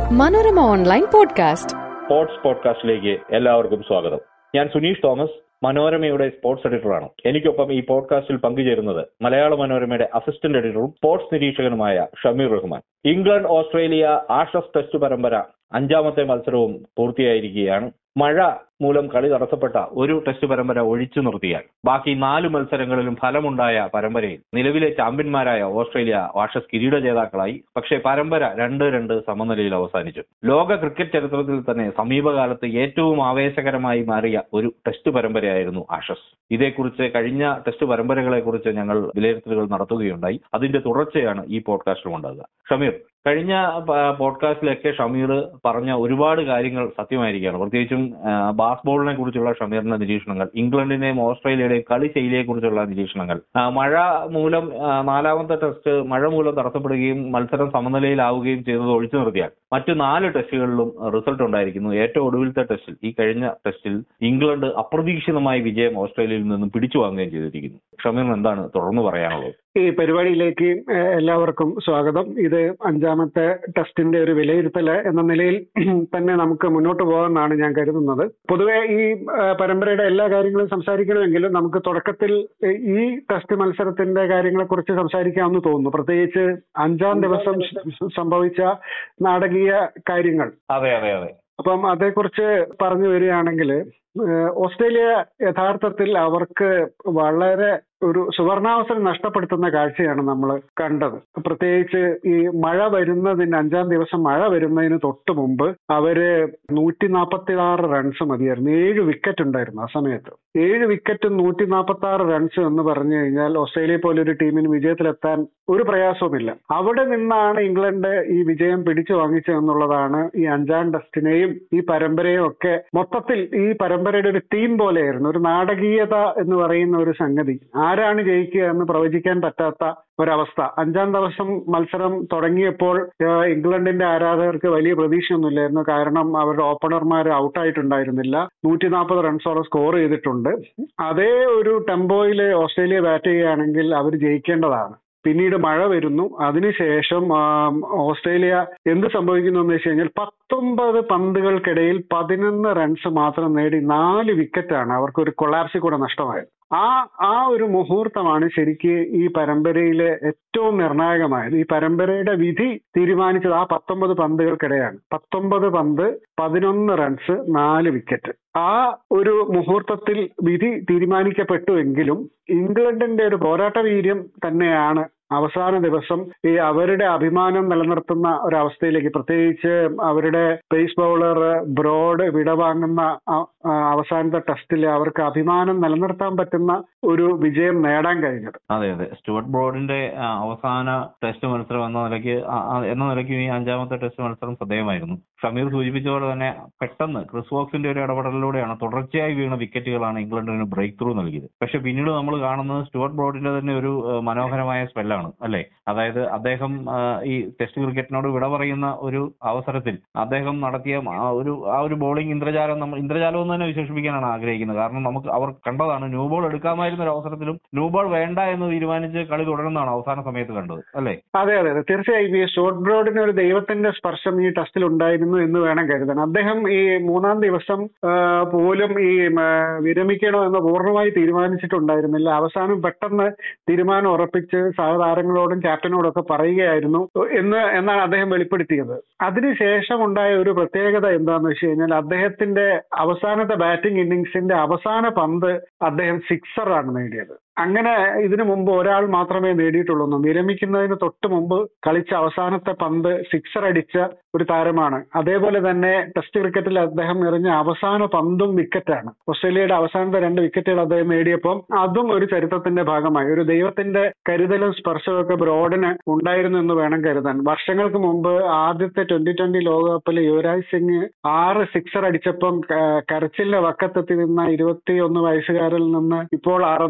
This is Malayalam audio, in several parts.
മനോരമ ഓൺലൈൻ പോഡ്കാസ്റ്റ് സ്പോർട്സ് പോഡ്കാസ്റ്റിലേക്ക് എല്ലാവർക്കും സ്വാഗതം ഞാൻ സുനീഷ് തോമസ് മനോരമയുടെ സ്പോർട്സ് എഡിറ്ററാണ് എനിക്കൊപ്പം ഈ പോഡ്കാസ്റ്റിൽ പങ്കുചേരുന്നത് മലയാള മനോരമയുടെ അസിസ്റ്റന്റ് എഡിറ്ററും സ്പോർട്സ് നിരീക്ഷകനുമായ Shameer Rahman England Australia Ashes test പരമ്പര അഞ്ചാമത്തെ മത്സരവും പൂർത്തിയായിരിക്കുകയാണ് മഴ മൂലം കളി തടസ്സപ്പെട്ട ഒരു ടെസ്റ്റ് പരമ്പര ഒഴിച്ചു നിർത്തിയാൽ ബാക്കി നാല് മത്സരങ്ങളിലും ഫലമുണ്ടായ പരമ്പരയിൽ നിലവിലെ ചാമ്പ്യന്മാരായ ഓസ്ട്രേലിയ വാഷസ് കിരീട ജേതാക്കളായി പക്ഷേ പരമ്പര രണ്ട് രണ്ട് സമനിലയിൽ അവസാനിച്ചു ലോക ക്രിക്കറ്റ് ചരിത്രത്തിൽ തന്നെ സമീപകാലത്ത് ഏറ്റവും ആവേശകരമായി മാറിയ ഒരു ടെസ്റ്റ് പരമ്പരയായിരുന്നു ആഷസ് ഇതേക്കുറിച്ച് കഴിഞ്ഞ ടെസ്റ്റ് പരമ്പരകളെ കുറിച്ച് ഞങ്ങൾ വിലയിരുത്തലുകൾ നടത്തുകയുണ്ടായി അതിന്റെ തുടർച്ചയാണ് ഈ പോഡ്കാസ്റ്റിലും ഉണ്ടാകുക ഷമീർ കഴിഞ്ഞ പ- പോഡ്കാസ്റ്റിലൊക്കെ ഷമീർ പറഞ്ഞ ഒരുപാട് കാര്യങ്ങൾ സത്യമായിരിക്കുകയാണ് പ്രത്യേകിച്ചും ആ, ബാസ്ബോളിനെ കുറിച്ചുള്ള ഷമീറിന്റെ നിരീക്ഷണങ്ങൾ ഇംഗ്ലണ്ടിനെയും ഓസ്ട്രേലിയയുടെയും കളി ശൈലിയെ കുറിച്ചുള്ള നിരീക്ഷണങ്ങൾ ആ, മഴ മൂലം ആ, നാലാമത്തെ ടെസ്റ്റ് മഴ മൂലം തടസ്സപ്പെടുകയും മത്സരം സമനിലയിലാവുകയും ചെയ്തത് ഒഴിച്ചു നിർത്തിയാൽ മറ്റു നാല് ടെസ്റ്റുകളിലും റിസൾട്ട് ഉണ്ടായിരിക്കുന്നു ഏറ്റവും ഒടുവിലത്തെ ടെസ്റ്റിൽ ഈ കഴിഞ്ഞ ടെസ്റ്റിൽ ഇംഗ്ലണ്ട് അപ്രതീക്ഷിതമായ വിജയം ഓസ്ട്രേലിയയിൽ നിന്നും പിടിച്ചു വാങ്ങുകയും ചെയ്തിരിക്കുന്നു ഷമീറിന് എന്താണ് തുടർന്ന് പറയാനുള്ളത് ഈ പരിപാടിയിലേക്ക് ഏഹ്, എല്ലാവർക്കും സ്വാഗതം ഇത് അഞ്ചാമത്തെ ടെസ്റ്റിന്റെ ഒരു വിലയിരുത്തൽ എന്ന നിലയിൽ തന്നെ നമുക്ക് മുന്നോട്ട് പോകാമെന്നാണ് ഞാൻ കരുതുന്നത് പൊതുവെ ഈ ഏഹ്, പരമ്പരയുടെ എല്ലാ കാര്യങ്ങളും സംസാരിക്കണമെങ്കിലും നമുക്ക് തുടക്കത്തിൽ ഏഹ്, ഈ ടെസ്റ്റ് മത്സരത്തിന്റെ കാര്യങ്ങളെ കുറിച്ച് സംസാരിക്കാമെന്ന് തോന്നുന്നു പ്രത്യേകിച്ച് അഞ്ചാം ദിവസം സ- സംഭവിച്ച നാടകീയ കാര്യങ്ങൾ അതെ അതെ അതെ അപ്പം അതേക്കുറിച്ച് പറഞ്ഞു വരികയാണെങ്കിൽ ഏഹ്, ഓസ്ട്രേലിയ യഥാർത്ഥത്തിൽ അവർക്ക് വളരെ ഒരു സുവർണാവസരം നഷ്ടപ്പെടുത്തുന്ന കാഴ്ചയാണ് നമ്മൾ കണ്ടത് പ്രത്യേകിച്ച് ഈ മഴ വരുന്നതിന് അഞ്ചാം ദിവസം മഴ വരുന്നതിന് തൊട്ട് മുമ്പ് അവര് നൂറ്റി നാൽപ്പത്തി ആറ് റൺസ് മതിയായിരുന്നു ഏഴ് വിക്കറ്റ് ഉണ്ടായിരുന്നു ആ സമയത്ത് ഏഴ് വിക്കറ്റും നൂറ്റി നാൽപ്പത്തി ആറ് റൺസും എന്ന് പറഞ്ഞു കഴിഞ്ഞാൽ ഓസ്ട്രേലിയ പോലൊരു ടീമിന് വിജയത്തിലെത്താൻ ഒരു പ്രയാസവുമില്ല അവിടെ നിന്നാണ് ഇംഗ്ലണ്ട് ഈ വിജയം പിടിച്ചു വാങ്ങിച്ചത് എന്നുള്ളതാണ് ഈ അഞ്ചാം ടെസ്റ്റിനെയും ഈ പരമ്പരയും ഒക്കെ മൊത്തത്തിൽ ഈ പരമ്പരയുടെ ഒരു തീം പോലെയായിരുന്നു ഒരു നാടകീയത എന്ന് പറയുന്ന ഒരു സംഗതി ആരാണ് ജയിക്കുക എന്ന് പ്രവചിക്കാൻ പറ്റാത്ത ഒരവസ്ഥ അഞ്ചാം ദിവസം മത്സരം തുടങ്ങിയപ്പോൾ ഏഹ്, ഇംഗ്ലണ്ടിന്റെ ആരാധകർക്ക് വലിയ പ്രതീക്ഷയൊന്നുമില്ലായിരുന്നു കാരണം അവരുടെ ഓപ്പണർമാർ ഔട്ടായിട്ടുണ്ടായിരുന്നില്ല നൂറ്റി നാൽപ്പത് റൺസോളം സ്കോർ ചെയ്തിട്ടുണ്ട് അതേ ഒരു ടെമ്പോയിൽ ഓസ്ട്രേലിയ ബാറ്റ് ചെയ്യുകയാണെങ്കിൽ അവർ ജയിക്കേണ്ടതാണ് പിന്നീട് മഴ വരുന്നു അതിനുശേഷം ആം, ഓസ്ട്രേലിയ എന്ത് സംഭവിക്കുന്നു എന്ന് വെച്ച് കഴിഞ്ഞാൽ പത്തൊമ്പത് പന്തുകൾക്കിടയിൽ പതിനൊന്ന് റൺസ് മാത്രം നേടി നാല് വിക്കറ്റാണ് അവർക്ക് ഒരു കൊളാപ്സി കൂടെ നഷ്ടമായത് ആ ആ ഒരു മുഹൂർത്തമാണ് ശരിക്ക് ഈ പരമ്പരയിലെ ഏറ്റവും നിർണായകമായത് ഈ പരമ്പരയുടെ വിധി തീരുമാനിച്ചത് ആ പത്തൊമ്പത് പന്തുകൾക്കിടെയാണ് പത്തൊമ്പത് പന്ത് പതിനൊന്ന് റൺസ് നാല് വിക്കറ്റ് ആ ഒരു മുഹൂർത്തത്തിൽ വിധി തീരുമാനിക്കപ്പെട്ടുവെങ്കിലും ഇംഗ്ലണ്ടിന്റെ ഒരു പോരാട്ട വീര്യം തന്നെയാണ് അവസാന ദിവസം ഈ അവരുടെ അഭിമാനം നിലനിർത്തുന്ന ഒരവസ്ഥയിലേക്ക് പ്രത്യേകിച്ച് അവരുടെ പേസ് ബൗളർ ബ്രോഡ് വിടവാങ്ങുന്ന ആ- ആ അവസാനത്തെ ടെസ്റ്റിൽ അവർക്ക് അഭിമാനം നിലനിർത്താൻ പറ്റുന്ന ഒരു വിജയം നേടാൻ കഴിഞ്ഞത് അതെ അതെ സ്റ്റുവർട്ട് ബ്രോഡിന്റെ ആ, അവസാന ടെസ്റ്റ് മത്സരം എന്ന നിലയ്ക്ക് ആ, ആ, എന്ന നിലയ്ക്ക് ഈ അഞ്ചാമത്തെ ടെസ്റ്റ് മത്സരം ശ്രദ്ധേയമായിരുന്നു ഷമീർ സൂചിപ്പിച്ച പോലെ തന്നെ പെട്ടെന്ന് ക്രിസ് വോക്സിന്റെ ഒരു ഇടപെടലിലൂടെയാണ് തുടർച്ചയായി വീണ വിക്കറ്റുകളാണ് ഇംഗ്ലണ്ടിന് ബ്രേക്ക് ത്രൂ നൽകിയത് പക്ഷെ പിന്നീട് നമ്മൾ കാണുന്നത് സ്റ്റുവർട്ട് ബ്രോഡിന്റെ തന്നെ ഒരു ആ, മനോഹരമായ സ്പെല്ലാണ് അല്ലെ അതായത് അദ്ദേഹം ആ, ഈ ടെസ്റ്റ് ക്രിക്കറ്റിനോട് വിട പറയുന്ന ഒരു അവസരത്തിൽ അദ്ദേഹം നടത്തിയ ആ ഒരു ആ ഒരു ബോളിംഗ് ഇന്ദ്രജാലം നമ്മൾ ഇന്ദ്രജാലം എന്ന് തന്നെ വിശേഷിപ്പിക്കാനാണ് ആഗ്രഹിക്കുന്നത് കാരണം നമുക്ക് അവർ കണ്ടതാണ് ന്യൂ ബോൾ എടുക്കാമായിരുന്ന ഒരു അവസരത്തിലും ന്യൂ ബോൾ വേണ്ട എന്ന് തീരുമാനിച്ച് കളി തുടരുന്നതാണ് അവസാന സമയത്ത് കണ്ടത് അല്ലേ അതെ അതെ അതെ തീർച്ചയായും ഈ ഷോർട്ട് ബ്രോഡിന് ഒരു ദൈവത്തിന്റെ സ്പർശം ഈ ടെസ്റ്റിൽ ഉണ്ടായിരുന്നു എന്ന് വേണം കരുതാൻ അദ്ദേഹം ഈ മൂന്നാം ദിവസം ആ, പോലും ഈ ആ, വിരമിക്കണോ എന്ന് പൂർണ്ണമായി തീരുമാനിച്ചിട്ടുണ്ടായിരുന്നില്ല അവസാനം പെട്ടെന്ന് തീരുമാനം ഉറപ്പിച്ച് സഹതാരങ്ങളോടും ക്യാപ്റ്റനോടും ഒക്കെ പറയുകയായിരുന്നു എന്ന് എന്നാണ് അദ്ദേഹം വെളിപ്പെടുത്തിയത് അതിനുശേഷം ഉണ്ടായ ഒരു പ്രത്യേകത എന്താന്ന് വെച്ച് കഴിഞ്ഞാൽ അദ്ദേഹത്തിന്റെ അവസാനത്തെ ബാറ്റിംഗ് ഇന്നിങ്സിന്റെ അവസാന പന്ത് അദ്ദേഹം സിക്സറാണ് നേടിയത് അങ്ങനെ ഇതിനു മുമ്പ് ഒരാൾ മാത്രമേ നേടിയിട്ടുള്ളൂ എന്ന്. വിരമിക്കുന്നതിന് തൊട്ട് മുമ്പ് കളിച്ച അവസാനത്തെ പന്ത് സിക്സർ അടിച്ച ഒരു താരമാണ് അതേപോലെ തന്നെ ടെസ്റ്റ് ക്രിക്കറ്റിൽ അദ്ദേഹം എറിഞ്ഞ അവസാന പന്തും വിക്കറ്റാണ് ഓസ്ട്രേലിയയുടെ അവസാനത്തെ രണ്ട് വിക്കറ്റുകൾ അദ്ദേഹം നേടിയപ്പോൾ അതും ഒരു ചരിത്രത്തിന്റെ ഭാഗമായി ഒരു ദൈവത്തിന്റെ കരുതലും സ്പർശവും ഒക്കെ ബ്രോഡിന് ഉണ്ടായിരുന്നു എന്ന് വേണം കരുതാൻ വർഷങ്ങൾക്ക് മുമ്പ് ആദ്യത്തെ ട്വന്റി ട്വന്റി ലോകകപ്പിൽ യുവരാജ് സിംഗ് ആറ് സിക്സർ അടിച്ചപ്പം ക- കരച്ചിലിന്റെ വക്കത്തെത്തി നിന്ന ഇരുപത്തി ഒന്ന് വയസ്സുകാരിൽ നിന്ന് ഇപ്പോൾ അറുന്നൂറ്റി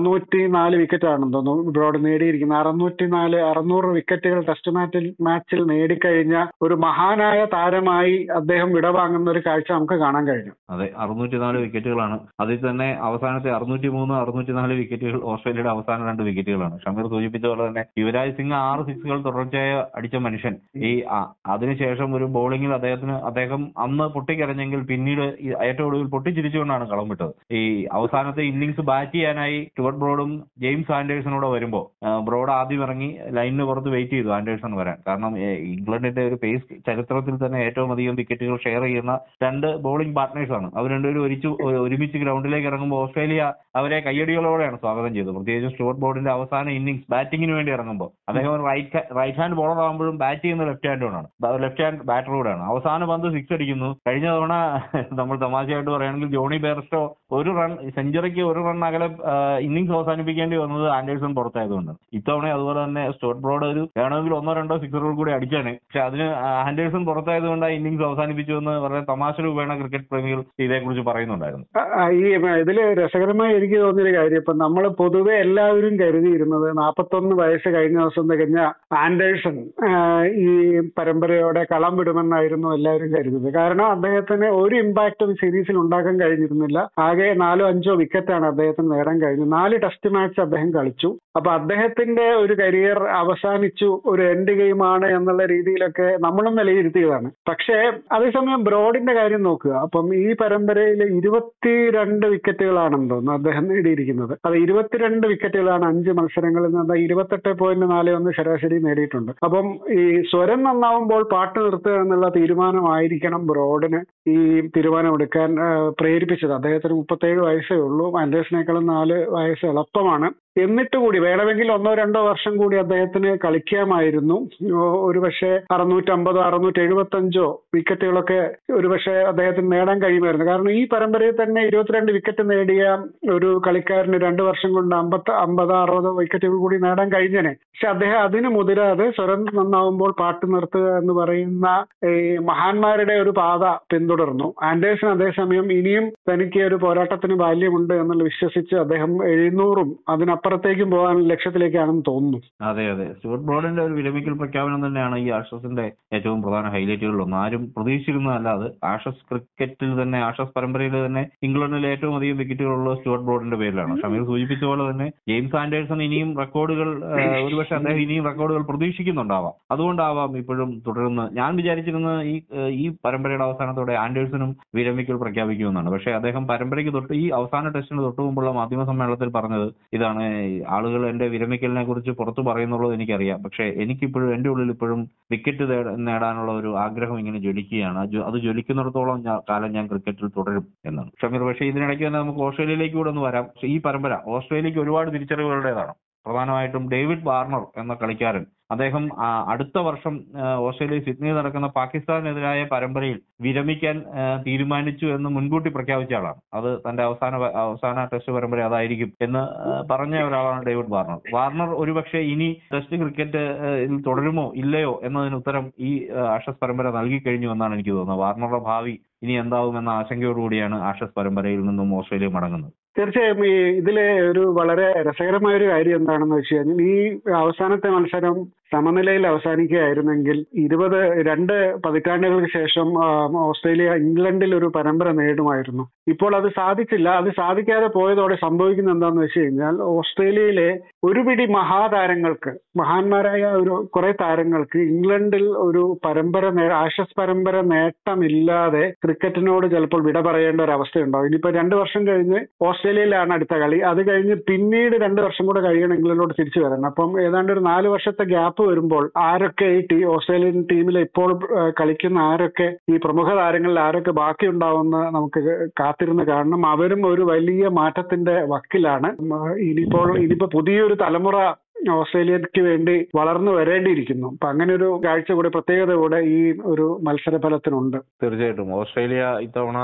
നാല് വിക്കറ്റ് ആണെന്ന് തോന്നുന്നു ബ്രോഡ് നേടിയിരിക്കുന്നത് അറുന്നൂറ്റി നാല് അറുന്നൂറ് വിക്കറ്റുകൾ ടെസ്റ്റ് മാച്ചിൽ മാച്ചിൽ നേടിക്കഴിഞ്ഞ ഒരു മഹാനായ താരമായി അദ്ദേഹം വിടവാങ്ങുന്ന ഒരു കാഴ്ച നമുക്ക് കാണാൻ കഴിഞ്ഞു അതെ അറുന്നൂറ്റിനാല് വിക്കറ്റുകളാണ് അതിൽ തന്നെ അവസാനത്തെ അറുന്നൂറ്റി മൂന്ന് അറുന്നൂറ്റിനാല് വിക്കറ്റുകൾ ഓസ്ട്രേലിയയുടെ അവസാന രണ്ട് വിക്കറ്റുകളാണ് ഷമീർ സൂചിപ്പിച്ച പോലെ തന്നെ യുവരാജ് സിംഗ് ആറ് സിക്സുകൾ തുടർച്ചയായി അടിച്ച മനുഷ്യൻ ഈ ആ- അതിനുശേഷം ഒരു ബോളിംഗിൽ അദ്ദേഹത്തിന് അദ്ദേഹം അന്ന് പൊട്ടിക്കരഞ്ഞെങ്കിൽ പിന്നീട് ഈ ഏറ്റവും ഒടുവിൽ പൊട്ടിച്ചിരിച്ചുകൊണ്ടാണ് കളം വിട്ടത് ഈ അവസാനത്തെ ഇന്നിങ്സ് ബാറ്റ് ചെയ്യാനായി സ്റ്റുവർട്ട് ബ്രോഡും ജെയിംസ് ആൻഡേഴ്സണൂടെ വരുമ്പോൾ ബ്രോഡ് ആദ്യം ഇറങ്ങി ലൈനിന് പുറത്ത് വെയിറ്റ് ചെയ്തു ആൻഡേഴ്സൺ വരാൻ കാരണം ഏ, ഇംഗ്ലണ്ടിന്റെ ഒരു പേസ് ചരിത്രത്തിൽ തന്നെ ഏറ്റവും അധികം വിക്കറ്റുകൾ ഷെയർ ചെയ്യുന്ന രണ്ട് ബോളിംഗ് പാർട്ട്നേഴ്സ് ആണ് അവർ രണ്ടുപേരും ഒരുമിച്ച് ഒരുമിച്ച് ഗ്രൗണ്ടിലേക്ക് ഇറങ്ങുമ്പോൾ ഓസ്ട്രേലിയ അവരെ കയ്യടികളോടെയാണ് സ്വാഗതം ചെയ്തത് പ്രത്യേകിച്ച് സ്റ്റുവർട്ട് ബോർഡിന്റെ അവസാന ഇന്നിംഗ്സ് ബാറ്റിംഗിന് വേണ്ടി ഇറങ്ങുമ്പോൾ അദ്ദേഹം ഒരു റൈറ്റ് റൈറ്റ് ഹാൻഡ് ബോളർ ആകുമ്പോഴും ബാറ്റ് ചെയ്യുന്ന ലെഫ്റ്റ് ഹാൻഡോടാണ് ലെഫ്റ്റ് ഹാൻഡ് ബാറ്ററോടാണ് അവസാന പന്ത് സിക്സ് അടിക്കുന്നു കഴിഞ്ഞ തവണ നമ്മൾ തമാശയായിട്ട് പറയുകയാണെങ്കിൽ ജോണി ബെയർസ്റ്റോ ഒരു റൺ സെഞ്ചുറിക്ക് ഒരു റൺ അകലെ ഇന്നിംഗ്സ് അവസാനിപ്പിക്കേണ്ടി വന്നത് ആൻഡേഴ്സൺ പുറത്തായതുകൊണ്ട് ഇത്തവണ അതുപോലെ തന്നെ സ്റ്റോട്ട് ബ്രോഡ് ഒരു വേണമെങ്കിൽ ഒന്നോ രണ്ടോ സിക്സറുകൾ കൂടി അടിച്ചാണ് പക്ഷെ അതിന് ആൻഡേഴ്സൺ പുറത്തായതുകൊണ്ട് ആ ഇന്നിംഗ്സ് അവസാനിപ്പിച്ചു എന്ന് വളരെ തമാശ രൂപേണ ക്രിക്കറ്റ് പ്രേമികൾ ഇതേക്കുറിച്ച് പറയുന്നുണ്ടായിരുന്നു ആ, ആ, ഈ ഇതില് രസകരമായി എനിക്ക് തോന്നിയൊരു കാര്യം ഇപ്പൊ നമ്മൾ പൊതുവെ എല്ലാവരും കരുതിയിരുന്നത് നാപ്പത്തൊന്ന് വയസ്സ് കഴിഞ്ഞ ദിവസം തികഞ്ഞ ആൻഡേഴ്സൺ ആ, ഈ പരമ്പരയോടെ കളം വിടുമെന്നായിരുന്നു എല്ലാവരും കരുതുന്നത് കാരണം അദ്ദേഹത്തിന് ഒരു ഇമ്പാക്റ്റും സീരീസിൽ ഉണ്ടാക്കാൻ കഴിഞ്ഞിരുന്നില്ല ആകെ നാലോ അഞ്ചോ വിക്കറ്റാണ് അദ്ദേഹത്തിന് നേടാൻ കഴിഞ്ഞത് നാല് ടെസ്റ്റ് മാച്ച് അദ്ദേഹം കളിച്ചു അപ്പൊ അദ്ദേഹത്തിന്റെ ഒരു കരിയർ അവസാനിച്ചു ഒരു എൻഡ് ഗെയിമാണ് എന്നുള്ള രീതിയിലൊക്കെ നമ്മളും വിലയിരുത്തിയതാണ് പക്ഷേ അതേസമയം ബ്രോഡിന്റെ കാര്യം നോക്കുക അപ്പം ഈ പരമ്പരയിൽ ഇരുപത്തിരണ്ട് വിക്കറ്റുകളാണെന്ന് തോന്നുന്നു അദ്ദേഹം നേടിയിരിക്കുന്നത് അത് ഇരുപത്തിരണ്ട് വിക്കറ്റുകളാണ് അഞ്ച് മത്സരങ്ങളിൽ നിന്ന് ഇരുപത്തെട്ട് പോയിന്റ് നാല് ഒന്ന് ശരാശരി നേടിയിട്ടുണ്ട് അപ്പം ഈ സ്വരം നന്നാവുമ്പോൾ പാട്ട് നിർത്തുക എന്നുള്ള തീരുമാനമായിരിക്കണം ബ്രോഡിന് ഈ തീരുമാനമെടുക്കാൻ ആ, പ്രേരിപ്പിച്ചത് അദ്ദേഹത്തിന് മുപ്പത്തേഴ് വയസ്സേ ഉള്ളൂ ആൻഡേഴ്സിനേക്കാളും നാല് വയസ്സ് എളുപ്പമാണ് എന്നിട്ട് കൂടി വേണമെങ്കിൽ ഒന്നോ രണ്ടോ വർഷം കൂടി അദ്ദേഹത്തിന് കളിക്കാമായിരുന്നു ഓ- ഒരുപക്ഷെ അറുന്നൂറ്റമ്പതോ അറുന്നൂറ്റി എഴുപത്തി അഞ്ചോ വിക്കറ്റുകളൊക്കെ ഒരുപക്ഷെ അദ്ദേഹത്തിന് നേടാൻ കഴിയുമായിരുന്നു കാരണം ഈ പരമ്പരയിൽ തന്നെ ഇരുപത്തിരണ്ട് വിക്കറ്റ് നേടിയ ഒരു കളിക്കാരന് രണ്ട് വർഷം കൊണ്ട് അമ്പത്തി അമ്പതോ അറുപതോ വിക്കറ്റുകൾ കൂടി നേടാൻ കഴിഞ്ഞേനെ പക്ഷെ അദ്ദേഹം അതിന് മുതിരാതെ സ്വരം നന്നാവുമ്പോൾ പാട്ട് നിർത്തുക എന്ന് പറയുന്ന ഈ മഹാന്മാരുടെ ഒരു പാത പിന്തുടർന്നു ആൻഡേഴ്സൺ അതേസമയം ഇനിയും തനിക്ക് ഒരു പോരാട്ടത്തിന് ബാല്യമുണ്ട് എന്നുള്ള വിശ്വസിച്ച് അദ്ദേഹം എഴുന്നൂറും അതിനപ്പുറത്തേക്കും പോകാൻ ലക്ഷ്യത്തിലേക്കാണെന്ന് തോന്നുന്നു അതെ അതെ സ്റ്റുവർട്ട് ബ്രോഡിന്റെ ഒരു വിരമിക്കൽ പ്രഖ്യാപനം തന്നെയാണ് ഈ ആഷസിന്റെ ഏറ്റവും പ്രധാന ഹൈലൈറ്റുകളിലൊന്ന് ആരും പ്രതീക്ഷിച്ചിരുന്നതല്ല അത് ആഷസ് ക്രിക്കറ്റിൽ തന്നെ ആഷസ് പരമ്പരയിൽ തന്നെ ഇംഗ്ലണ്ടിൽ ഏറ്റവും അധികം വിക്കറ്റുകളുള്ള സ്റ്റുവർട്ട് ബ്രോഡിന്റെ പേരിലാണ് ഷമീർ സൂചിപ്പിച്ച പോലെ തന്നെ ജെയിംസ് ആൻഡേഴ്സൺ ഇനിയും റെക്കോർഡുകൾ ആ, ഒരുപക്ഷെ അദ്ദേഹം ഇനിയും റെക്കോർഡുകൾ പ്രതീക്ഷിക്കുന്നുണ്ടാവാം അതുകൊണ്ടാവാം ഇപ്പോഴും തുടരുന്ന ഞാൻ വിചാരിച്ചിരുന്നത് ഈ ആ, ഈ പരമ്പരയുടെ അവസാനത്തോടെ ആൻഡേഴ്സണും വിരമിക്കൽ പ്രഖ്യാപിക്കുമെന്നാണ് പക്ഷേ അദ്ദേഹം പരമ്പരയ്ക്ക് തൊട്ട് ഈ അവസാന ടെസ്റ്റിന് തൊട്ട് മുമ്പുള്ള മാധ്യമ സമ്മേളനത്തിൽ പറഞ്ഞത് ഇതാണ് ഈ ആളുകൾ എന്റെ വിരമിക്കലിനെ കുറിച്ച് പുറത്തു പറയുന്നുള്ളത് എനിക്കറിയാം പക്ഷേ എനിക്കിപ്പോഴും എന്റെ ഉള്ളിൽ ഇപ്പോഴും വിക്കറ്റ് നേടാനുള്ള ഒരു ആഗ്രഹം ഇങ്ങനെ ജ്വലിക്കുകയാണ് അത് ജ്വ- അത് ജ്വലിക്കുന്നിടത്തോളം ഞാൻ- കാലം ഞാൻ ക്രിക്കറ്റിൽ തുടരും എന്നാണ് ഷമീർ പക്ഷേ ഇതിനിടയ്ക്ക് തന്നെ നമുക്ക് ഓസ്ട്രേലിയയിലേക്ക് കൂടെ ഒന്ന് വരാം പക്ഷേ ഈ പരമ്പര ഓസ്ട്രേലിയക്ക് ഒരുപാട് തിരിച്ചറിവുകളുടേതാണ് പ്രധാനമായിട്ടും ഡേവിഡ് വാർണർ എന്ന കളിക്കാരൻ അദ്ദേഹം ആ, അടുത്ത വർഷം ആ, ഓസ്ട്രേലിയ സിഡ്നിയിൽ നടക്കുന്ന പാകിസ്ഥാനെതിരായ പരമ്പരയിൽ വിരമിക്കാൻ ആ, തീരുമാനിച്ചു എന്ന് മുൻകൂട്ടി പ്രഖ്യാപിച്ച ആളാണ് അത് തന്റെ അവസാന പ- അവസാന ടെസ്റ്റ് പരമ്പര അതായിരിക്കും എന്ന് ആ, പറഞ്ഞ ഒരാളാണ് ഡേവിഡ് വാർണർ വാർണർ ഒരുപക്ഷെ ഇനി ടെസ്റ്റ് ക്രിക്കറ്റ് ആ, ൽ തുടരുമോ ഇല്ലയോ എന്നതിന് ഉത്തരം ഈ ആ, ആഷസ് പരമ്പര നൽകി കഴിഞ്ഞു എന്നാണ് എനിക്ക് തോന്നുന്നത് വാർണറുടെ ഭാവി ഇനി എന്താവും എന്ന ആശങ്കയോടുകൂടിയാണ് ആഷസ് പരമ്പരയിൽ നിന്നും ഓസ്ട്രേലിയ മടങ്ങുന്നത് തീർച്ചയായും ഈ ഇതിലെ ഒരു വളരെ രസകരമായ ഒരു കാര്യം എന്താണെന്ന് വെച്ച് കഴിഞ്ഞാൽ ഈ അവസാനത്തെ മത്സരം സമനിലയിൽ അവസാനിക്കുകയായിരുന്നെങ്കിൽ ഇരുപത് രണ്ട് പതിറ്റാണ്ടുകൾക്ക് ശേഷം ആ, ഓസ്ട്രേലിയ ഇംഗ്ലണ്ടിൽ ഒരു പരമ്പര നേടുമായിരുന്നു ഇപ്പോൾ അത് സാധിച്ചില്ല അത് സാധിക്കാതെ പോയതോടെ സംഭവിക്കുന്നത് എന്താണെന്ന് വെച്ച് കഴിഞ്ഞാൽ ഓസ്ട്രേലിയയിലെ ഒരു പിടി മഹാതാരങ്ങൾക്ക് മഹാന്മാരായ ഒരു കുറെ താരങ്ങൾക്ക് ഇംഗ്ലണ്ടിൽ ഒരു പരമ്പര നേ- ആഷസ് പരമ്പര നേട്ടമില്ലാതെ ക്രിക്കറ്റിനോട് ചിലപ്പോൾ വിട പറയേണ്ട ഒരു അവസ്ഥയുണ്ടാവും ഇനിയിപ്പോ രണ്ട് വർഷം കഴിഞ്ഞ് ഓസ്ട്രേലിയയിലാണ് അടുത്ത കളി അത് കഴിഞ്ഞ് പിന്നീട് രണ്ട് വർഷം കൂടെ കഴിയണം ഇംഗ്ലണ്ടിലോട്ട് തിരിച്ചു വരാൻ അപ്പം ഏതാണ്ട് ഒരു നാല് വർഷത്തെ ഗ്യാപ്പ് വരുമ്പോൾ ആരൊക്കെ ഈ ടീ ഓസ്ട്രേലിയൻ ടീമിൽ ഇപ്പോൾ ആ, കളിക്കുന്ന ആരൊക്കെ ഈ പ്രമുഖ താരങ്ങളിൽ ആരൊക്കെ ബാക്കിയുണ്ടാവുമെന്ന് നമുക്ക് കാത്തിരുന്ന് കാണണം അവരും ഒരു വലിയ മാറ്റത്തിന്റെ വക്കിലാണ് ഉം, ഇനിയിപ്പോൾ ഇനിയിപ്പോ പുതിയൊരു തലമുറ ഓസ്ട്രേലിയക്ക് വേണ്ടി വളർന്നു വരേണ്ടിയിരിക്കുന്നു അപ്പൊ അങ്ങനെ ഒരു കാഴ്ച കൂടെ പ്രത്യേകത കൂടെ ഈ ഒരു മത്സര ഫലത്തിനുണ്ട് തീർച്ചയായിട്ടും ഓസ്ട്രേലിയ ഇത്തവണ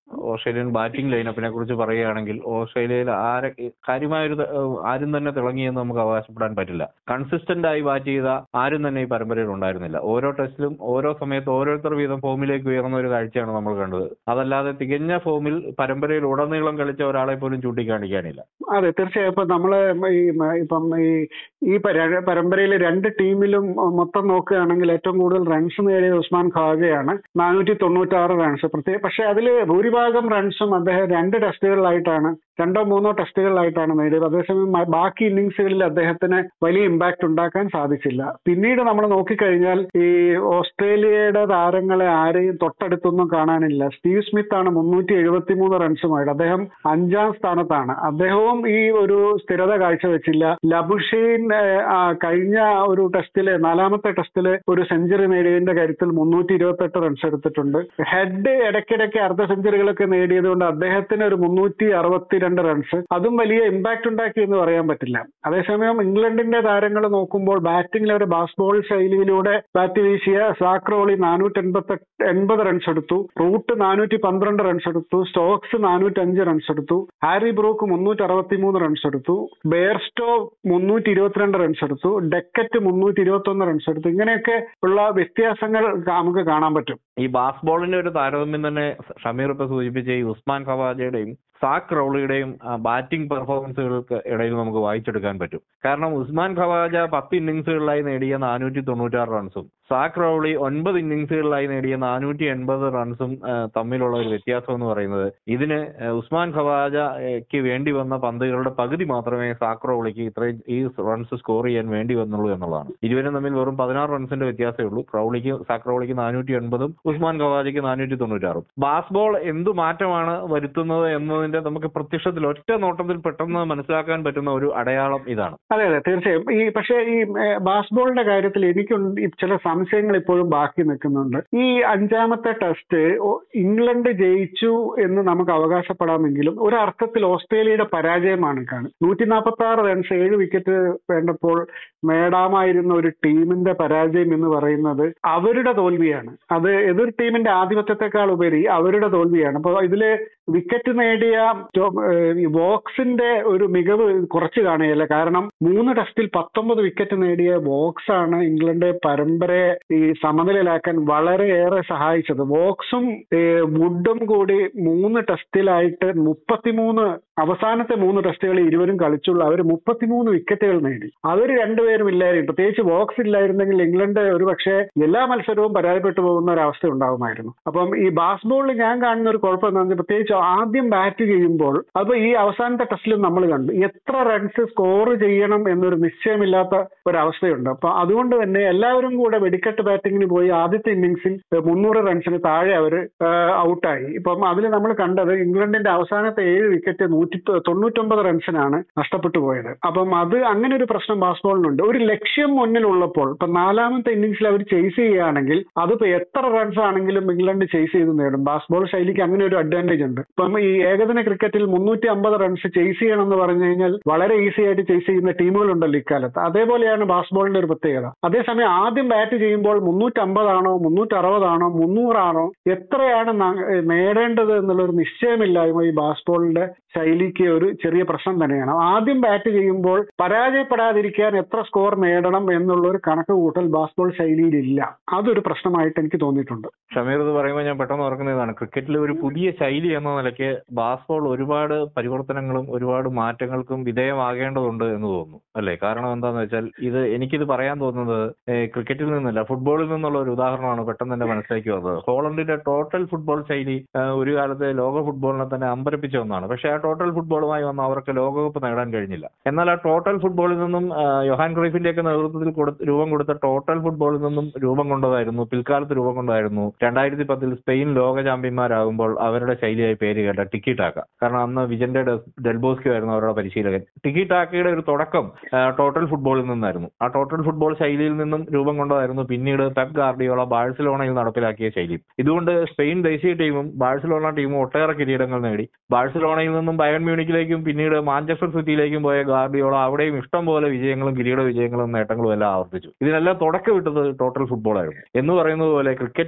ഓസ്ട്രേലിയൻ ബാറ്റിംഗ് ലൈനപ്പിനെ കുറിച്ച് പറയുകയാണെങ്കിൽ ഓസ്ട്രേലിയയിൽ ആരെ കാര്യമായൊരു ത- ഏഹ് ആരും തന്നെ തിളങ്ങിയെന്ന് നമുക്ക് അവകാശപ്പെടാൻ പറ്റില്ല കൺസിസ്റ്റന്റ് ആയി ബാറ്റ് ചെയ്ത ആരും തന്നെ ഈ പരമ്പരയിൽ ഉണ്ടായിരുന്നില്ല ഓരോ ടെസ്റ്റിലും ഓരോ സമയത്ത് ഓരോരുത്തർ വീതം ഫോമിലേക്ക് ഉയർന്ന ഒരു കാഴ്ചയാണ് നമ്മൾ കണ്ടത് അതല്ലാതെ തികഞ്ഞ ഫോമിൽ പരമ്പരയിൽ ഉടനീളം കളിച്ച ഒരാളെ പോലും ചൂണ്ടിക്കാണിക്കാനില്ല അതെ തീർച്ചയായും ഇപ്പൊ നമ്മള് ഈ മ- ഇപ്പം ഈ ഈ പര- പരമ്പരയിൽ രണ്ട് ടീമിലും മൊത്തം നോക്കുകയാണെങ്കിൽ ഏറ്റവും കൂടുതൽ റൺസ് നേടിയത് ഉസ്മാൻ ഖാജയാണ് നാനൂറ്റി തൊണ്ണൂറ്റാറ് റൺസ് പ്രത്യേക പക്ഷെ അതിൽ ഭൂരിഭാഗം റൺസും അദ്ദേഹം രണ്ട് ടെസ്റ്റുകളിലായിട്ടാണ് രണ്ടോ മൂന്നോ ടെസ്റ്റുകളിലായിട്ടാണ് നേടിയത് അതേസമയം മ- ബാക്കി ഇന്നിങ്സുകളിൽ അദ്ദേഹത്തിന് വലിയ ഇമ്പാക്ട് ഉണ്ടാക്കാൻ സാധിച്ചില്ല പിന്നീട് നമ്മൾ നോക്കിക്കഴിഞ്ഞാൽ ഈ ഓസ്ട്രേലിയയുടെ താരങ്ങളെ ആരെയും തൊട്ടടുത്തൊന്നും കാണാനില്ല സ്റ്റീവ് സ്മിത്ത് ആണ് മുന്നൂറ്റി എഴുപത്തി മൂന്ന് റൺസുമായിട്ട് അദ്ദേഹം അഞ്ചാം സ്ഥാനത്താണ് അദ്ദേഹവും ഈ ഒരു സ്ഥിരത കാഴ്ചവെച്ചില്ല ലബുഷീൻ ഏഹ്, ആ, കഴിഞ്ഞ ഒരു ടെസ്റ്റില് നാലാമത്തെ ടെസ്റ്റില് ഒരു സെഞ്ചുറി നേടിയതിന്റെ കാര്യത്തിൽ മുന്നൂറ്റി ഇരുപത്തി എട്ട് റൺസ് എടുത്തിട്ടുണ്ട് ഹെഡ് ഇടയ്ക്കിടയ്ക്ക് അർദ്ധ സെഞ്ചുറികളൊക്കെ നേടിയത് കൊണ്ട് അദ്ദേഹത്തിന് ഒരു മുന്നൂറ്റി അറുപത്തിരണ്ട് റൺസ് അതും വലിയ ഇമ്പാക്ട് ഉണ്ടാക്കി എന്ന് പറയാൻ പറ്റില്ല അതേസമയം ഇംഗ്ലണ്ടിന്റെ താരങ്ങൾ നോക്കുമ്പോൾ ബാറ്റിംഗിൽ ഒരു ബാസ്ബോൾ ശൈലിയിലൂടെ ബാറ്റ് വീശിയ സാക്രോളി നാനൂറ്റി എൺപത്തി എൺപത് റൺസ് എടുത്തു റൂട്ട് നാനൂറ്റി പന്ത്രണ്ട് റൺസ് എടുത്തു സ്റ്റോക്സ് നാനൂറ്റി അഞ്ച് റൺസ് എടുത്തു ഹാരി ബ്രൂക്ക് മുന്നൂറ്റി അറുപത്തി മൂന്ന് റൺസ് എടുത്തു ബെയർസ്റ്റോ മുന്നൂറ്റി ഇരുപത്തിരണ്ട് റൺസ് എടുത്തു ഡെക്കറ്റ് മുന്നൂറ്റി ഇരുപത്തി ഒന്ന് റൺസ് എടുത്തു ഇങ്ങനെയൊക്കെ ഉള്ള വ്യത്യാസങ്ങൾ നമുക്ക് കാണാൻ പറ്റും ഈ ബാസ് ബോളിന്റെ ഒരു താരതമ്യം തന്നെ ഷമീർ ഇപ്പൊ സൂചിപ്പിച്ച ഈ ഉസ്മാൻ ഖവാജയുടെയും സാക് റൗളിയുടെയും ബാറ്റിംഗ് പെർഫോമൻസുകൾക്ക് ഇടയിൽ നമുക്ക് വായിച്ചെടുക്കാൻ പറ്റും കാരണം ഉസ്മാൻ ഖവാജ പത്ത് ഇന്നിങ്സുകളിലായി നേടിയ നാനൂറ്റി തൊണ്ണൂറ്റാറ് റൺസും സാക് റൗളി ഒൻപത് ഇന്നിങ്സുകളിലായി നേടിയ നാനൂറ്റി എൺപത് റൺസും ആ, തമ്മിലുള്ള ഒരു വ്യത്യാസം എന്ന് പറയുന്നത് ഇതിന് ആ, ഉസ്മാൻ ഖവാജയ്ക്ക് വേണ്ടി വന്ന പന്തുകളുടെ പകുതി മാത്രമേ സാക് റൗളിക്ക് ഇത്രയും ഈ റൺസ് സ്കോർ ചെയ്യാൻ വേണ്ടി വന്നുള്ളൂ എന്നുള്ളതാണ് ഇരുവരും തമ്മിൽ വെറും പതിനാറ് റൺസിന്റെ വ്യത്യാസമേ ഉള്ളൂ റൗളിക്ക് സാക് റൗളിക്ക് നാനൂറ്റി എൺപതും ഉസ്മാൻ ഖവാജയ്ക്ക് നാനൂറ്റി തൊണ്ണൂറ്റാറും ബാസ് ബോൾ എന്തു മാറ്റമാണ് വരുത്തുന്നത് എന്നതിന്റെ നമുക്ക് പ്രത്യക്ഷത്തിൽ ഒറ്റ നോട്ടത്തിൽ പെട്ടെന്ന് മനസ്സിലാക്കാൻ പറ്റുന്ന ഒരു അടയാളം ഇതാണ് അതെ അതെ തീർച്ചയായും ഈ പക്ഷേ ഈ ബാസ്ബോളിന്റെ കാര്യത്തിൽ എനിക്കുണ്ട് ഈ ചില സംശയങ്ങൾ ഇപ്പോഴും ബാക്കി നിൽക്കുന്നുണ്ട് ഈ അഞ്ചാമത്തെ ടെസ്റ്റ് ഒ- ഇംഗ്ലണ്ട് ജയിച്ചു എന്ന് നമുക്ക് അവകാശപ്പെടാമെങ്കിലും ഒരർത്ഥത്തിൽ ഓസ്ട്രേലിയയുടെ പരാജയമാണ് കാണും നൂറ്റി നാൽപ്പത്തി ആറ് റൺസ് ഏഴ് വിക്കറ്റ് വേണ്ടപ്പോൾ നേടാമായിരുന്ന ഒരു ടീമിന്റെ പരാജയം എന്ന് പറയുന്നത് അവരുടെ തോൽവിയാണ് അത് എതിർ ടീമിന്റെ ആധിപത്യത്തെക്കാൾ ഉപരി അവരുടെ തോൽവിയാണ് അപ്പോൾ ഇതില് വിക്കറ്റ് നേടിയ ടോ- ഏഹ് ഈ വോക്സിന്റെ ഒരു മികവ് കുറച്ച് കാണുകയല്ല കാരണം മൂന്ന് ടെസ്റ്റിൽ പത്തൊമ്പത് വിക്കറ്റ് നേടിയ വോക്സ് ആണ് ഇംഗ്ലണ്ട് പരമ്പരയെ ഈ സമനിലയിലാക്കാൻ വളരെയേറെ സഹായിച്ചത് വോക്സും ഏഹ് വുഡും കൂടി മൂന്ന് ടെസ്റ്റിലായിട്ട് മുപ്പത്തിമൂന്ന് അവസാനത്തെ മൂന്ന് ടെസ്റ്റുകളിൽ ഇരുവരും കളിച്ചുള്ളൂ അവർ മുപ്പത്തിമൂന്ന് വിക്കറ്റുകൾ നേടി അവർ രണ്ടുപേരും ഇല്ലായിരുന്നു പ്രത്യേകിച്ച് വോക്സ് ഇല്ലായിരുന്നെങ്കിൽ ഇംഗ്ലണ്ട് ഒരു പക്ഷേ എല്ലാ മത്സരവും പരാജയപ്പെട്ടു പോകുന്ന ഒരു അവസ്ഥ ഉണ്ടാകുമായിരുന്നു അപ്പം ഈ ബാസ്ബോളിൽ ഞാൻ കാണുന്ന ഒരു കുഴപ്പം എന്താണെന്ന് വെച്ചാൽ പ്രത്യേകിച്ച് ആദ്യം ബാറ്റ് ചെയ്യുമ്പോൾ അപ്പൊ ഈ അവസാനത്തെ ടെസ്റ്റിലും നമ്മൾ കണ്ടു എത്ര റൺസ് സ്കോർ ചെയ്യണം എന്നൊരു നിശ്ചയമില്ലാത്ത ഒരവസ്ഥയുണ്ട് അപ്പൊ അതുകൊണ്ട് തന്നെ എല്ലാവരും കൂടെ വെടിക്കെട്ട് ബാറ്റിങ്ങിന് പോയി ആദ്യത്തെ ഇന്നിങ്സിൽ മുന്നൂറ് റൺസിന് താഴെ അവർ ഔട്ടായി ഇപ്പം അതിൽ നമ്മൾ കണ്ടത് ഇംഗ്ലണ്ടിന്റെ അവസാനത്തെ ഏഴ് വിക്കറ്റ് നൂറ്റി തൊണ്ണൂറ്റൊമ്പത് റൺസിനാണ് നഷ്ടപ്പെട്ടു പോയത് അപ്പം അത് അങ്ങനെ ഒരു പ്രശ്നം ബാസ്ബോളിനുണ്ട് ഒരു ലക്ഷ്യം മുന്നിലുള്ളപ്പോൾ ഇപ്പൊ നാലാമത്തെ ഇന്നിങ്സിൽ അവർ ചേസ് ചെയ്യുകയാണെങ്കിൽ അതിപ്പോ എത്ര റൺസ് ആണെങ്കിലും ഇംഗ്ലണ്ട് ചേസ് ചെയ്ത് നേടും ബാസ്ബോൾ ശൈലിക്ക് അങ്ങനെ ഒരു അഡ്വാൻറ്റേജ് ഉണ്ട് ഇപ്പം ഈ ഏകദിന ക്രിക്കറ്റിൽ മുന്നൂറ്റി അമ്പത് റൺസ് ചേസ് ചെയ്യണം എന്ന് പറഞ്ഞു കഴിഞ്ഞാൽ വളരെ ഈസി ആയിട്ട് ചേസ് ചെയ്യുന്ന ടീമുകളുണ്ടല്ലോ ഇക്കാലത്ത് അതേപോലെയാണ് ബാസ്ബോളിന്റെ ഒരു പ്രത്യേകത അതേസമയം ആദ്യം ബാറ്റ് ചെയ്യുമ്പോൾ മുന്നൂറ്റമ്പതാണോ മുന്നൂറ്ററുപതാണോ മുന്നൂറാണോ എത്രയാണ് ന- നേടേണ്ടത് എന്നുള്ളൊരു നിശ്ചയമില്ലായ്മ ഈ ബാസ്ബോളിന്റെ ശൈലിക്ക് ഒരു ചെറിയ പ്രശ്നം തന്നെയാണ് ആദ്യം ബാറ്റ് ചെയ്യുമ്പോൾ പരാജയപ്പെടാതിരിക്കാൻ എത്ര സ്കോർ നേടണം എന്നുള്ള ഒരു കണക്ക് കൂട്ടൽ ബാസ്ബോൾ ശൈലിയിൽ ഇല്ല അതൊരു പ്രശ്നമായിട്ട് എനിക്ക് തോന്നിയിട്ടുണ്ട് ഷമീർ ഇത് പറയുമ്പോൾ ഞാൻ പെട്ടെന്ന് ഓർക്കുന്ന ഇതാണ് ക്രിക്കറ്റിലെ ഒരു പുതിയ ശൈലി എന്ന നിലയ്ക്ക് ബാസ്ബോൾ ഒരുപാട് പരിവർത്തനങ്ങളും ഒരുപാട് മാറ്റങ്ങൾക്കും വിധേയമാകേണ്ടതുണ്ട് എന്ന് തോന്നുന്നു അല്ലേ കാരണം എന്താന്ന് വെച്ചാൽ ഇത് എനിക്കിത് പറയാൻ തോന്നുന്നത് ഏഹ്, ക്രിക്കറ്റിൽ നിന്നല്ല ഫുട്ബോളിൽ നിന്നുള്ള ഒരു ഉദാഹരണമാണ് പെട്ടെന്ന് എന്റെ മനസ്സിലേക്ക് വന്നത് ഹോളണ്ടിന്റെ ടോട്ടൽ ഫുട്ബോൾ ശൈലി ഏഹ്, ഒരു കാലത്ത് ലോക ഫുട്ബോളിനെ തന്നെ അമ്പരപ്പിച്ച ഒന്നാണ് പക്ഷേ ആ ടോട്ടൽ ഫുട്ബോളുമായി വന്ന് അവർക്ക് ലോകകപ്പ് നേടാൻ കഴിഞ്ഞില്ല എന്നാൽ ആ ടോട്ടൽ ഫുട്ബോളിൽ നിന്നും ആ, യൊഹാൻ ക്രൈഫിന്റെ ഒക്കെ നേതൃത്വത്തിൽ കൊടുത്ത- രൂപം കൊടുത്ത ടോട്ടൽ ഫുട്ബോളിൽ നിന്നും രൂപം കൊണ്ടതായിരുന്നു പിൽക്കാലത്ത് രൂപം കൊണ്ടതായിരുന്നു രണ്ടായിരത്തി പത്തിൽ സ്പെയിൻ ലോക ചാമ്പ്യന്മാരാകുമ്പോൾ അവരുടെ ശൈലിയായി പേര് കേട്ട ടിക്കി ടാക്ക കാരണം അന്ന് വിജന്റെ ഡെസ്- ഡെൽബോസ്കി ആയിരുന്നു അവരുടെ പരിശീലകൻ ടിക്കി ടാക്കയുടെ ഒരു തുടക്കം ആ, ടോട്ടൽ ഫുട്ബോളിൽ നിന്നായിരുന്നു ആ ടോട്ടൽ ഫുട്ബോൾ ശൈലിയിൽ നിന്നും രൂപം കൊണ്ടതായിരുന്നു പിന്നീട് പെപ് ഗാർഡിയോള ബാഴ്സലോണയിൽ നടപ്പിലാക്കിയ ശൈലി ഇതുകൊണ്ട് സ്പെയിൻ ദേശീയ ടീമും ബാഴ്സലോണ ടീമും ഒട്ടേറെ കിരീടങ്ങൾ നേടി ബാഴ്സലോണയിൽ നിന്നും ബയൺ മ്യൂണിക്കിലേക്കും പിന്നീട് മാഞ്ചസ്റ്റർ സിറ്റിയിലേക്കും പോയ ഗാർഡിയോള അവിടെയും ഇഷ്ടം പോലെ വിജയങ്ങളും കിരീട വിജയങ്ങളും നേട്ടങ്ങളും എല്ലാം ആവർത്തിച്ചു ഇതിനെല്ലാം തുടക്കമിട്ടത് ടോട്ടൽ ഫുട്ബോൾ ആയിരുന്നു എന്ന് പറയുന്നത് പോലെ ക്രിക്കറ്റിൽ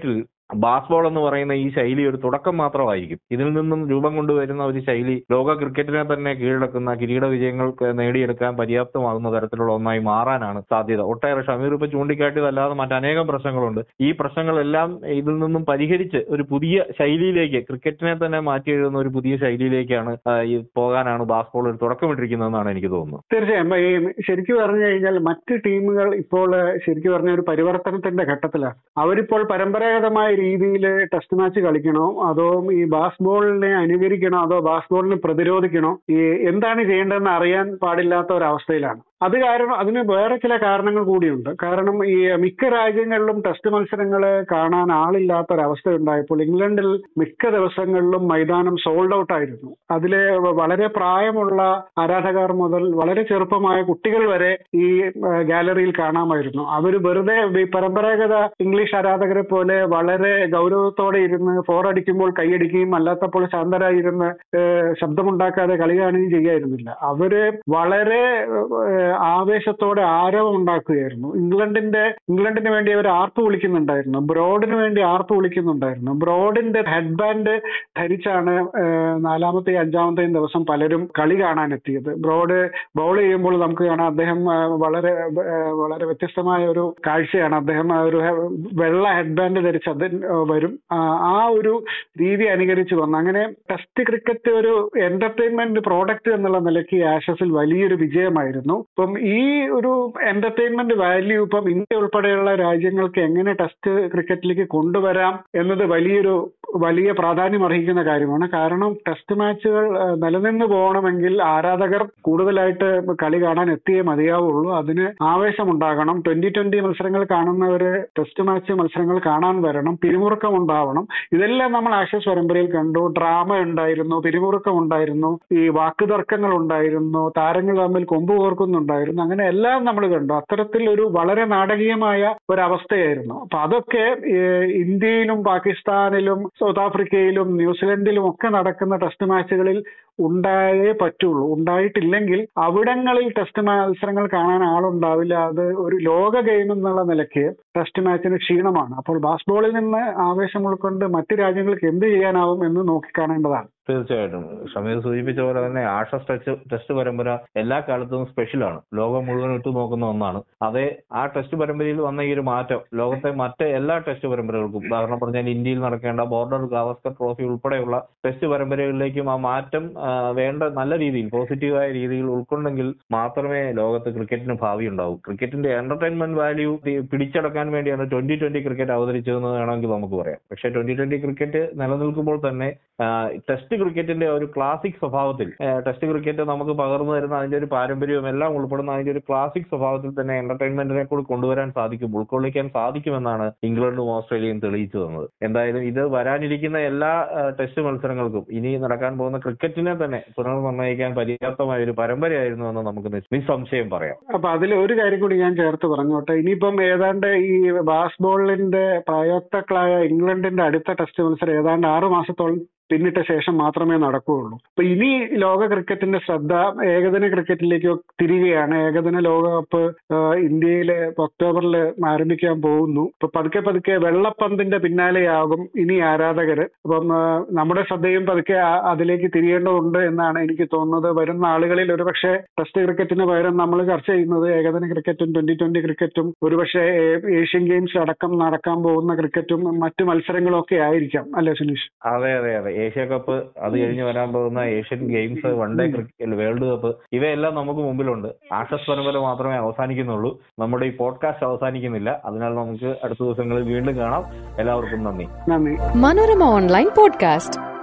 ബാസ്ബോൾ എന്ന് പറയുന്ന ഈ ശൈലി ഒരു തുടക്കം മാത്രമായിരിക്കും ഇതിൽ നിന്നും രൂപം കൊണ്ടുവരുന്ന ഒരു ശൈലി ലോക ക്രിക്കറ്റിനെ തന്നെ കീഴടക്കുന്ന കിരീട വിജയങ്ങൾ നേടിയെടുക്കാൻ പര്യാപ്തമാകുന്ന തരത്തിലുള്ള ഒന്നായി മാറാനാണ് സാധ്യത ഒട്ടേറെ ഷമീർ ഇപ്പൊ ചൂണ്ടിക്കാട്ടിയതല്ലാതെ മറ്റനേകം പ്രശ്നങ്ങളുണ്ട് ഈ പ്രശ്നങ്ങളെല്ലാം ഇതിൽ നിന്നും പരിഹരിച്ച് ഒരു പുതിയ ശൈലിയിലേക്ക് ക്രിക്കറ്റിനെ തന്നെ മാറ്റി എഴുതുന്ന ഒരു പുതിയ ശൈലിയിലേക്കാണ് ആ, ഈ പോകാനാണ് ബാസ്ബോൾ ഒരു തുടക്കമിട്ടിരിക്കുന്നതെന്നാണ് എനിക്ക് തോന്നുന്നത് തീർച്ചയായും ഈ ശരിക്കും പറഞ്ഞു കഴിഞ്ഞാൽ മറ്റ് ടീമുകൾ ഇപ്പോൾ ശരിക്കും പറഞ്ഞ ഒരു പരിവർത്തനത്തിന്റെ ഘട്ടത്തിലാണ് അവരിപ്പോൾ പരമ്പരാഗതമായ രീതിയിൽ ടെസ്റ്റ് മാച്ച് കളിക്കണോ അതോ ഈ ബാസ്ബോളിനെ അനുകരിക്കണോ അതോ ബാസ്ബോളിനെ പ്രതിരോധിക്കണോ ഈ എന്താണ് ചെയ്യേണ്ടതെന്ന് അറിയാൻ പാടില്ലാത്ത ഒരവസ്ഥയിലാണ് അത് കാരണം അതിന് വേറെ ചില കാരണങ്ങൾ കൂടിയുണ്ട് കാരണം ഈ മിക്ക രാജ്യങ്ങളിലും ടെസ്റ്റ് മത്സരങ്ങൾ കാണാൻ ആളില്ലാത്ത ഒരവസ്ഥ ഉണ്ടായപ്പോൾ ഇംഗ്ലണ്ടിൽ മിക്ക ദിവസങ്ങളിലും മൈതാനം സോൾഡ് ഔട്ട് ആയിരുന്നു അതിലെ വളരെ പ്രായമുള്ള ആരാധകർ മുതൽ വളരെ ചെറുപ്പമായ കുട്ടികൾ വരെ ഈ ഏഹ്, ഗാലറിയിൽ കാണാമായിരുന്നു അവർ വെറുതെ ഈ പരമ്പരാഗത ഇംഗ്ലീഷ് ആരാധകരെ പോലെ വളരെ ഗൗരവത്തോടെ ഇരുന്ന് ഫോർ അടിക്കുമ്പോൾ കൈയടിക്കുകയും അല്ലാത്തപ്പോൾ ശാന്തരായിരുന്ന് ഏഹ്, ശബ്ദമുണ്ടാക്കാതെ കളി കാണുകയും ചെയ്യായിരുന്നില്ല അവര് വളരെ ഏഹ്, ആവേശത്തോടെ ആരവം ഉണ്ടാക്കുകയായിരുന്നു ഇംഗ്ലണ്ടിന്റെ ഇംഗ്ലണ്ടിന് വേണ്ടി അവർ ആർപ്പ് വിളിക്കുന്നുണ്ടായിരുന്നു ബ്രോഡിന് വേണ്ടി ആർപ്പ് വിളിക്കുന്നുണ്ടായിരുന്നു ബ്രോഡിന്റെ ഹെഡ് ബാൻഡ് ധരിച്ചാണ് ഏഹ്, നാലാമത്തെയും അഞ്ചാമത്തെയും ദിവസം പലരും കളി കാണാൻ എത്തിയത് ബ്രോഡ് ബൗൾ ചെയ്യുമ്പോൾ നമുക്ക് കാണാം അദ്ദേഹം ആ, വളരെ ആ, വളരെ വ്യത്യസ്തമായ ഒരു കാഴ്ചയാണ് അദ്ദേഹം ആ ഒരു ഹെ- വെള്ള ഹെഡ് ബാൻഡ് ധരിച്ച് അത് വരും ആ, ആ ഒരു രീതി അനുകരിച്ച് വന്നു അങ്ങനെ ടെസ്റ്റ് ക്രിക്കറ്റ് ഒരു എന്റർടൈൻമെന്റ് പ്രോഡക്റ്റ് എന്നുള്ള നിലയ്ക്ക് ആഷസിൽ വലിയൊരു വിജയമായിരുന്നു ഇപ്പം ഈ ഒരു എന്റർടൈൻമെന്റ് വാല്യൂ ഇപ്പം ഇന്ത്യ ഉൾപ്പെടെയുള്ള രാജ്യങ്ങൾക്ക് എങ്ങനെ ടെസ്റ്റ് ക്രിക്കറ്റിലേക്ക് കൊണ്ടുവരാം എന്നത് വലിയൊരു വലിയ പ്രാധാന്യം അർഹിക്കുന്ന കാര്യമാണ് കാരണം ടെസ്റ്റ് മാച്ചുകൾ ആ, നിലനിന്ന് പോകണമെങ്കിൽ ആരാധകർ കൂടുതലായിട്ട് കളി കാണാൻ എത്തിയേ മതിയാവുള്ളൂ അതിന് ആവേശമുണ്ടാകണം ട്വന്റി ട്വന്റി മത്സരങ്ങൾ കാണുന്നവര് ടെസ്റ്റ് മാച്ച് മത്സരങ്ങൾ കാണാൻ വരണം പിരിമുറുക്കം ഉണ്ടാവണം ഇതെല്ലാം നമ്മൾ ആഷസ് പരമ്പരയിൽ കണ്ടു ഡ്രാമ ഉണ്ടായിരുന്നു പിരിമുറുക്കം ഉണ്ടായിരുന്നു ഈ വാക്കുതർക്കങ്ങൾ ഉണ്ടായിരുന്നു താരങ്ങൾ തമ്മിൽ കൊമ്പ് കോർക്കുന്നുണ്ടായിരുന്നു അങ്ങനെ എല്ലാം നമ്മൾ കണ്ടു അത്തരത്തിൽ ഒരു വളരെ നാടകീയമായ ഒരവസ്ഥയായിരുന്നു അപ്പൊ അതൊക്കെ ഏഹ്, ഇന്ത്യയിലും പാകിസ്ഥാനിലും സൗത്ത് ആഫ്രിക്കയിലും ന്യൂസിലൻഡിലും ഒക്കെ നടക്കുന്ന ടെസ്റ്റ് മാച്ചുകളിൽ ഉണ്ടായേ പറ്റുള്ളൂ ഉണ്ടായിട്ടില്ലെങ്കിൽ അവിടങ്ങളിൽ ടെസ്റ്റ് മത്സരങ്ങൾ കാണാൻ ആളുണ്ടാവില്ല അത് ഒരു ലോക ഗെയിം എന്നുള്ള നിലയ്ക്ക് ടെസ്റ്റ് മാച്ചിന് ക്ഷീണമാണ് അപ്പോൾ ബാസ്ബോളിൽ നിന്ന് ആവേശം ഉൾക്കൊണ്ട് മറ്റു രാജ്യങ്ങൾക്ക് എന്ത് ചെയ്യാനാവും എന്ന് നോക്കിക്കാണേണ്ടതാണ് തീർച്ചയായിട്ടും ഷമീർ സൂചിപ്പിച്ച പോലെ തന്നെ ആഷസ് ടെസ്റ്റ് ടെസ്റ്റ് പരമ്പര എല്ലാ കാലത്തും സ്പെഷ്യലാണ് ലോകം മുഴുവൻ ഉറ്റുനോക്കുന്ന ഒന്നാണ് അതേ ആ ടെസ്റ്റ് പരമ്പരയിൽ വന്ന ഈ ഒരു മാറ്റം ലോകത്തെ മറ്റ് എല്ലാ ടെസ്റ്റ് പരമ്പരകൾക്കും ഉദാഹരണം പറഞ്ഞാൽ ഇന്ത്യയിൽ നടക്കേണ്ട ബോർഡർ ഗാവസ്കർ ട്രോഫി ഉൾപ്പെടെയുള്ള ടെസ്റ്റ് പരമ്പരകളിലേക്കും ആ മാറ്റം ആ, വേണ്ട നല്ല രീതിയിൽ പോസിറ്റീവായ രീതിയിൽ ഉൾക്കൊണ്ടെങ്കിൽ മാത്രമേ ലോകത്ത് ക്രിക്കറ്റിന് ഭാവി ഉണ്ടാവൂ ക്രിക്കറ്റിന്റെ എന്റർടൈൻമെന്റ് വാല്യൂ പിടിച്ചടക്കാൻ വേണ്ടിയാണ് ട്വന്റി ട്വന്റി ക്രിക്കറ്റ് അവതരിച്ചതെന്ന് വേണമെങ്കിൽ നമുക്ക് പറയാം പക്ഷേ ട്വന്റി ട്വന്റി ക്രിക്കറ്റ് നിലനിൽക്കുമ്പോൾ തന്നെ ആ, ടെസ്റ്റ് ക്രിക്കറ്റിന്റെ ഒരു ക്ലാസിക് സ്വഭാവത്തിൽ ആ, ടെസ്റ്റ് ക്രിക്കറ്റ് നമുക്ക് പകർന്നു തരുന്ന അതിന്റെ ഒരു പാരമ്പര്യവും എല്ലാം ഉൾപ്പെടുന്ന അതിന്റെ ഒരു ക്ലാസിക് സ്വഭാവത്തിൽ തന്നെ എന്റർടൈൻമെന്റിനെ കൂടി കൊണ്ടുവരാൻ സാധിക്കും ഉൾക്കൊള്ളിക്കാൻ സാധിക്കുമെന്നാണ് ഇംഗ്ലണ്ടും ഓസ്ട്രേലിയയും തെളിയിച്ചു തന്നത് എന്തായാലും ഇത് വരാനിരിക്കുന്ന എല്ലാ ആ, ടെസ്റ്റ് മത്സരങ്ങൾക്കും ഇനി നടക്കാൻ പോകുന്ന ക്രിക്കറ്റിനെ തന്നെ പുനർനിർണ്ണയിക്കാൻ പര്യാപ്തമായ ഒരു പരമ്പരയായിരുന്നു എന്ന് നമുക്ക് നിസ്- നിസ്സംശയം പറയാം അപ്പൊ അതിൽ ഒരു കാര്യം കൂടി ഞാൻ ചേർത്ത് പറഞ്ഞോട്ടെ ഇനിയിപ്പം ഏതാണ്ട് ഈ ബാസ്ബോളിന്റെ പ്രായോക്താക്കളായ ഇംഗ്ലണ്ടിന്റെ അടുത്ത ടെസ്റ്റ് മത്സരം ഏതാണ്ട് ആറു മാസത്തോളം പിന്നിട്ട ശേഷം മാത്രമേ നടക്കുകയുള്ളൂ അപ്പൊ ഇനി ലോക ക്രിക്കറ്റിന്റെ ശ്രദ്ധ ഏകദിന ക്രിക്കറ്റിലേക്ക് തിരികെയാണ് ഏകദിന ലോകകപ്പ് ഇന്ത്യയിൽ ഒക്ടോബറിൽ ആരംഭിക്കാൻ പോകുന്നു അപ്പൊ പതുക്കെ പതുക്കെ വെള്ളപ്പന്തിന്റെ പിന്നാലെയാകും ഇനി ആരാധകര് അപ്പം ആ, നമ്മുടെ ശ്രദ്ധയും പതുക്കെ ആ- അതിലേക്ക് തിരിയേണ്ടതുണ്ട് എന്നാണ് എനിക്ക് തോന്നുന്നത് വരുന്ന ആളുകളിൽ ഒരുപക്ഷെ ടെസ്റ്റ് ക്രിക്കറ്റിന് പകരം നമ്മൾ ചർച്ച ചെയ്യുന്നത് ഏകദിന ക്രിക്കറ്റും ട്വന്റി ട്വന്റി ക്രിക്കറ്റും ഒരുപക്ഷെ ഏ- ഏഷ്യൻ ഗെയിംസ് അടക്കം നടക്കാൻ പോകുന്ന ക്രിക്കറ്റും മറ്റു മത്സരങ്ങളും ഒക്കെ ആയിരിക്കാം അല്ലെ സുനീഷ് അതെ അതെ അതെ ഏഷ്യ കപ്പ് അത് കഴിഞ്ഞ് വരാൻ പോകുന്ന Asian Games one day cricket world cup ഇവയെല്ലാം നമുക്ക് മുമ്പിലുണ്ട് ആഷസ് പരമ്പര മാത്രമേ അവസാനിക്കുന്നുള്ളൂ നമ്മുടെ ഈ പോഡ്കാസ്റ്റ് അവസാനിക്കുന്നില്ല അതിനാൽ നമുക്ക് അടുത്ത ദിവസങ്ങളിൽ വീണ്ടും കാണാം എല്ലാവർക്കും നന്ദി നന്ദി Manorama Online Podcast.